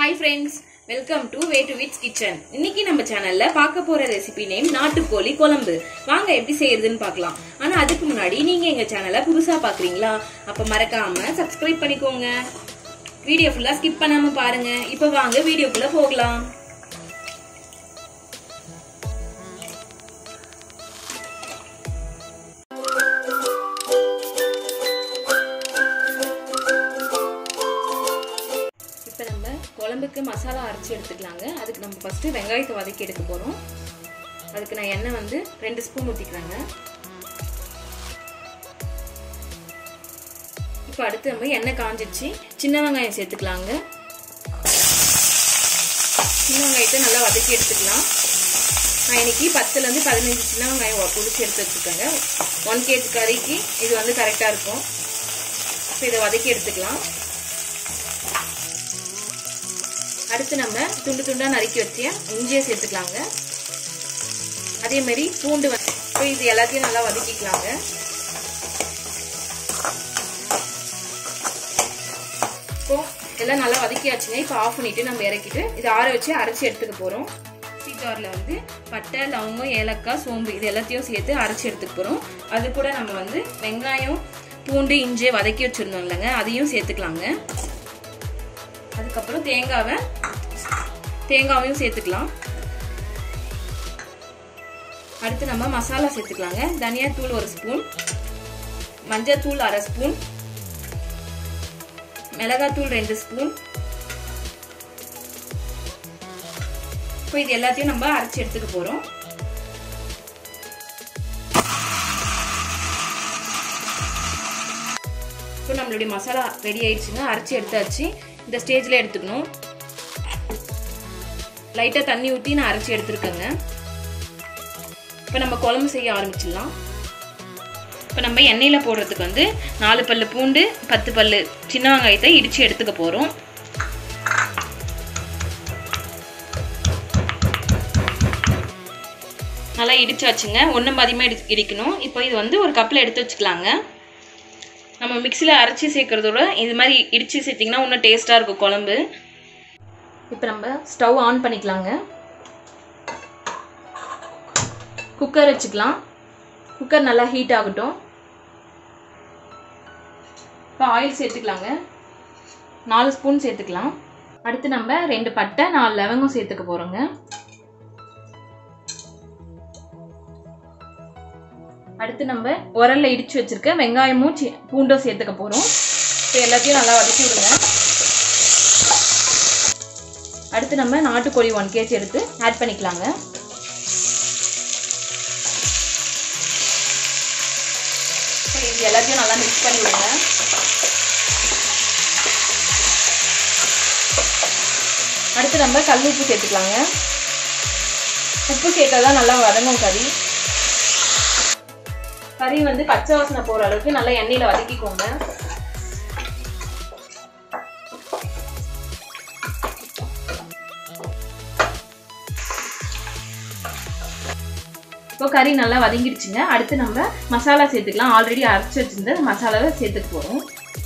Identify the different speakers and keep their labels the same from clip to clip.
Speaker 1: hi friends welcome to way to விட்ஸ் kitchen இன்னைக்கு நம்ம சேனல்ல பார்க்க போற ரெசிபி நேம் நாட்டுக்கோழி குழம்பு வாங்க எப்படி செய்யறதுன்னு பார்க்கலாம் ஆனா அதுக்கு முன்னாடி நீங்க எங்க சேனலை புதுசா பாக்குறீங்களா அப்ப மறக்காம சப்ஸ்கிரைப் பண்ணிக்கோங்க வீடியோ ஃபுல்லா ஸ்கிப் பண்ணாம பாருங்க இப்ப வாங்க வீடியோக்குள்ள போகலாம் இப்போ நம்ம குழம்புக்கு மசாலா அரைச்சி எடுத்துக்கலாங்க அதுக்கு நம்ம ஃபஸ்ட்டு வெங்காயத்தை வதக்கி எடுக்க போகிறோம் அதுக்கு நான் எண்ணெய் வந்து ரெண்டு ஸ்பூன் ஊற்றிக்கிறேங்க இப்போ அடுத்து நம்ம எண்ணெய் காஞ்சிச்சு சின்ன வெங்காயம் சேர்த்துக்கலாங்க சின்ன வெங்காயத்தை நல்லா வதக்கி எடுத்துக்கலாம் நான் இன்னைக்கு பத்துலேருந்து பதினஞ்சு சின்ன வெங்காயம் பிடிச்சி எடுத்து வச்சுருக்கேங்க ஒன் கேஜி கறிக்கு இது வந்து கரெக்டாக இருக்கும் இப்போ இதை வதக்கி எடுத்துக்கலாம் அடுத்து நம்ம துண்டு துண்டாக நறுக்கி வச்சு இஞ்சியை சேர்த்துக்கலாங்க அதே மாதிரி பூண்டு இப்போ இது எல்லாத்தையும் நல்லா வதக்கிக்கலாங்க இப்போ எல்லாம் நல்லா வதக்கியாச்சுங்க இப்போ ஆஃப் பண்ணிட்டு நம்ம இறக்கிட்டு இதை ஆற வச்சு அரைச்சி எடுத்துக்க போகிறோம் மிக்சி ஜாரில் வந்து பட்டை லவங்கம் ஏலக்காய் சோம்பு இது எல்லாத்தையும் சேர்த்து அரைச்சி எடுத்துக்க போகிறோம் அது கூட நம்ம வந்து வெங்காயம் பூண்டு இஞ்சி வதக்கி வச்சுருந்தோம் இல்லைங்க அதையும் சேர்த்துக்கலாங்க அதுக்கப்புறம் தேங்காவை தேங்காவையும் சேர்த்துக்கலாம் அடுத்து நம்ம மசாலா சேர்த்துக்கலாங்க தனியாத்தூள் ஒரு ஸ்பூன் மஞ்சத்தூள் அரை ஸ்பூன் மிளகாத்தூள் ரெண்டு ஸ்பூன் இப்போ இது எல்லாத்தையும் நம்ம அரைச்சி எடுத்துக்க போகிறோம் இப்போ நம்மளுடைய மசாலா ரெடி ஆயிடுச்சுங்க அரைச்சி எடுத்தாச்சு இந்த ஸ்டேஜில் எடுத்துக்கணும் லைட்டாக தண்ணி ஊற்றி நான் அரைச்சி எடுத்துருக்கேங்க இப்போ நம்ம குழம்பு செய்ய ஆரம்பிச்சிடலாம் இப்போ நம்ம எண்ணெயில் போடுறதுக்கு வந்து நாலு பல்லு பூண்டு பத்து பல்லு சின்ன வெங்காயத்தை இடித்து எடுத்துக்க போகிறோம் நல்லா இடிச்சாச்சுங்க ஒன்று மதியமாக இடி இடிக்கணும் இப்போ இது வந்து ஒரு கப்பில் எடுத்து வச்சுக்கலாங்க நம்ம மிக்சியில் அரைச்சி சேர்க்குறதோட இது மாதிரி இடித்து சேர்த்திங்கன்னா இன்னும் டேஸ்ட்டாக இருக்கும் குழம்பு இப்போ நம்ம ஸ்டவ் ஆன் பண்ணிக்கலாங்க குக்கர் வச்சுக்கலாம் குக்கர் நல்லா ஹீட் ஆகட்டும் இப்போ ஆயில் சேர்த்துக்கலாங்க நாலு ஸ்பூன் சேர்த்துக்கலாம் அடுத்து நம்ம ரெண்டு பட்டை நாலு லவங்கம் சேர்த்துக்க போகிறோங்க அடுத்து நம்ம உரல்ல இடிச்சு வச்சிருக்க வெங்காயமும் பூண்டும் சேர்த்துக்க போகிறோம் இப்போ எல்லாத்தையும் நல்லா வதக்கி விடுங்க அடுத்து நம்ம நாட்டுக்கோழி ஒன் கேஜி எடுத்து ஆட் பண்ணிக்கலாங்க இது எல்லாத்தையும் நல்லா மிக்ஸ் பண்ணி விடுங்க அடுத்து நம்ம கல் உப்பு சேர்த்துக்கலாங்க உப்பு சேர்த்தா தான் நல்லா வதங்கும் கறி கறி வந்து பச்சை வாசனை போகிற அளவுக்கு நல்லா எண்ணெயில் வதக்கிக்கோங்க இப்போ கறி நல்லா வதங்கிடுச்சுங்க அடுத்து நம்ம மசாலா சேர்த்துக்கலாம் ஆல்ரெடி அரைச்சி வச்சிருந்த மசாலாவை சேர்த்துக்க போகிறோம்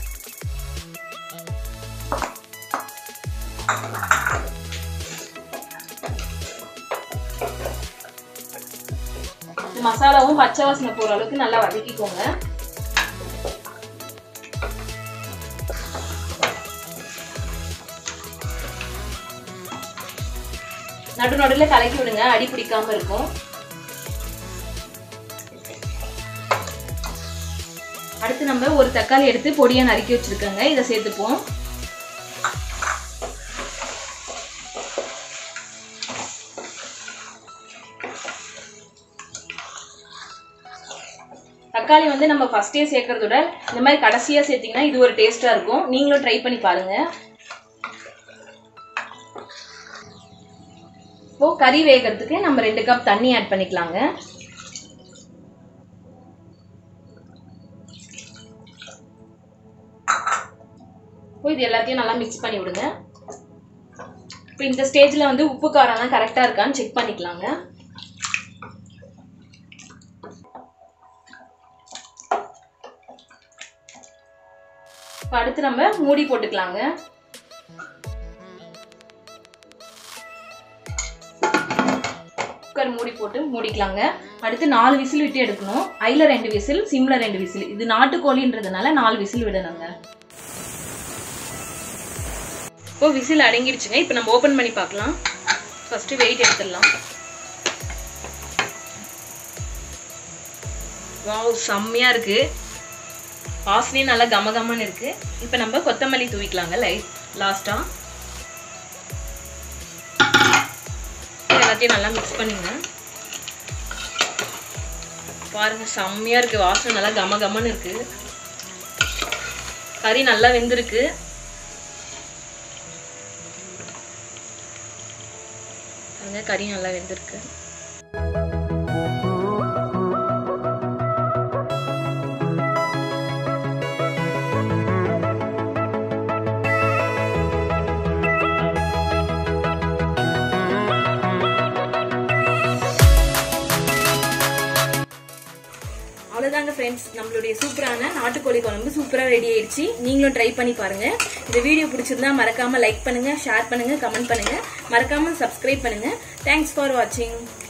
Speaker 1: மசாலாவும் பச்சை வாசனை போகிற அளவுக்கு நல்லா வதக்கிக்கோங்க நடு நடுவில் கலக்கி விடுங்க அடி பிடிக்காம இருக்கும் அடுத்து நம்ம ஒரு தக்காளி எடுத்து பொடியா நறுக்கி வச்சிருக்கோங்க இதை சேர்த்துப்போம் தக்காளி வந்து நம்ம ஃபஸ்ட்டே சேர்க்கறதோட இந்த மாதிரி கடைசியாக சேர்த்திங்கன்னா இது ஒரு டேஸ்ட்டாக இருக்கும் நீங்களும் ட்ரை பண்ணி பாருங்கள் இப்போது கறி வேகிறதுக்கு நம்ம ரெண்டு கப் தண்ணி ஆட் பண்ணிக்கலாங்க இப்போ இது எல்லாத்தையும் நல்லா மிக்ஸ் பண்ணி விடுங்க இப்போ இந்த ஸ்டேஜில் வந்து உப்பு காரம்லாம் கரெக்டாக இருக்கான்னு செக் பண்ணிக்கலாங்க இப்போ அடுத்து நம்ம மூடி போட்டுக்கலாங்க குக்கர் மூடி போட்டு மூடிக்கலாங்க அடுத்து நாலு விசில் விட்டு எடுக்கணும் ஐல ரெண்டு விசில் சிம்ல ரெண்டு விசில் இது நாட்டுக்கோழின்றதுனால நாலு விசில் விடணுங்க இப்போ விசில் அடங்கிடுச்சுங்க இப்போ நம்ம ஓப்பன் பண்ணி பார்க்கலாம் ஃபர்ஸ்ட் வெயிட் எடுத்துடலாம் வாவ் செம்மையா இருக்கு வாசனையும் நல்லா கம கமன்னு இருக்கு இப்போ நம்ம கொத்தமல்லி தூவிக்கலாங்க லைட் லாஸ்டா எல்லாத்தையும் நல்லா மிக்ஸ் பண்ணுங்க பாருங்க செம்மையா இருக்கு வாசனை நல்லா கம கமன்னு இருக்கு கறி நல்லா வெந்திருக்கு பாருங்க கறி நல்லா வெந்திருக்கு அவ்வளோதாங்க ஃப்ரெண்ட்ஸ் நம்மளுடைய சூப்பரான நாட்டுக்கோழி குழம்பு சூப்பராக ரெடி ஆயிடுச்சு நீங்களும் ட்ரை பண்ணி பாருங்க இந்த வீடியோ பிடிச்சிருந்தா மறக்காம லைக் பண்ணுங்க ஷேர் பண்ணுங்க கமெண்ட் பண்ணுங்க மறக்காம சப்ஸ்கிரைப் பண்ணுங்க தேங்க்ஸ் ஃபார் வாட்சிங்